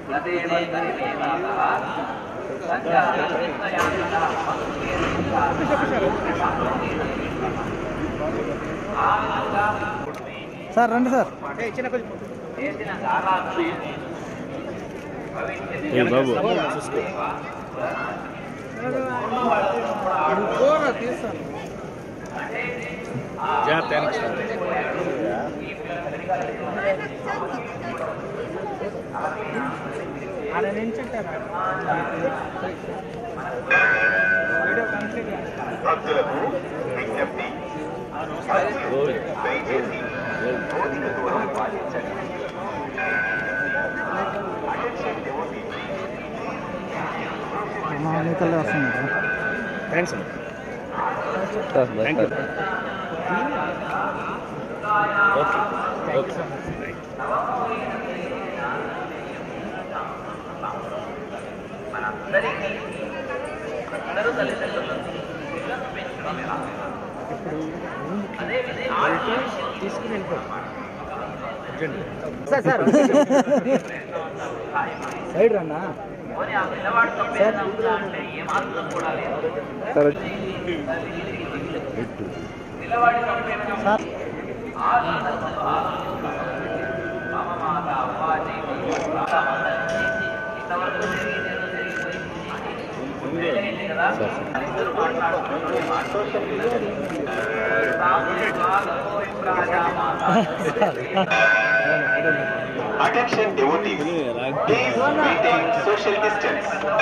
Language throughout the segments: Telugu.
సార్ రండి సార్ ఏ బాబు జాగ్రత్త వెనక్కి సార్. భక్తులకు విజ్ఞప్తి దయచేసి భౌతిక దూరం పాటించండి అటెన్షన్ డివోటీ మీకల్లే వస్తుంది థ్యాంక్స్ అమ్మా థ్యాంక్ యూ ఓకే ఓకే తీసుకుని వెళ్ళిపో సార్ సార్ సైడ్ రన్నా sir sir Attention devotees, please maintain social distance.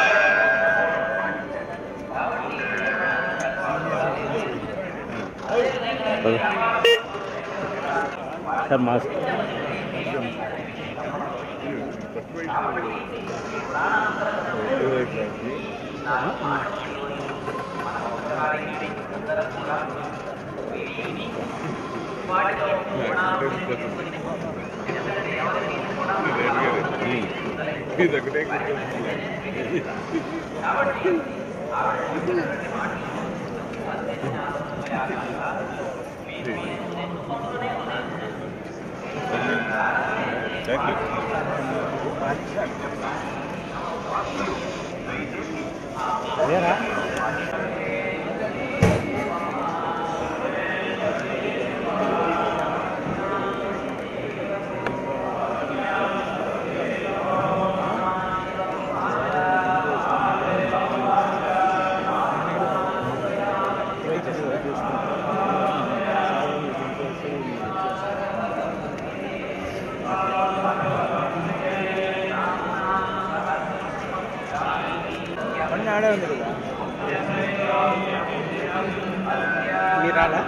Sir mask బండి ఆడే ఉంది కదా మీరు రాలా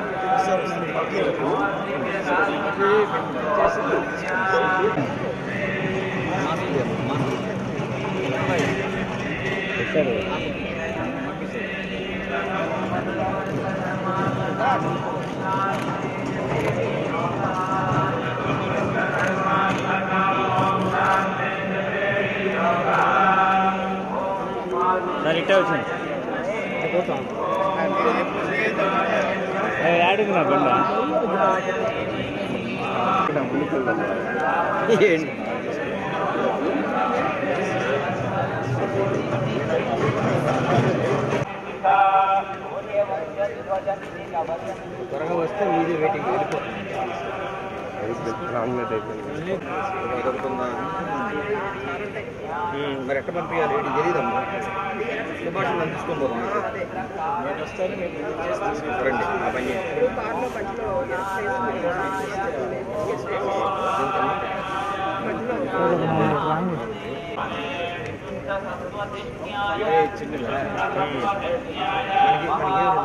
సార్ ఇట్టే వచ్చింది యాడింది నా బండ ఏంటి త్వరగా వస్తే మీది వెయిటింగ్ వెళ్ళిపోతుంది ఉమ్, మరి ఎట్ట పంపించాలి ఇది తెలియదమ్మా శుభాష్ తీసుకొని పోతాం నేను వస్తాను మీరు రండి ఆ పని చేయండి. ఏ చిన్నగా? ఉమ్. మనకి మనకి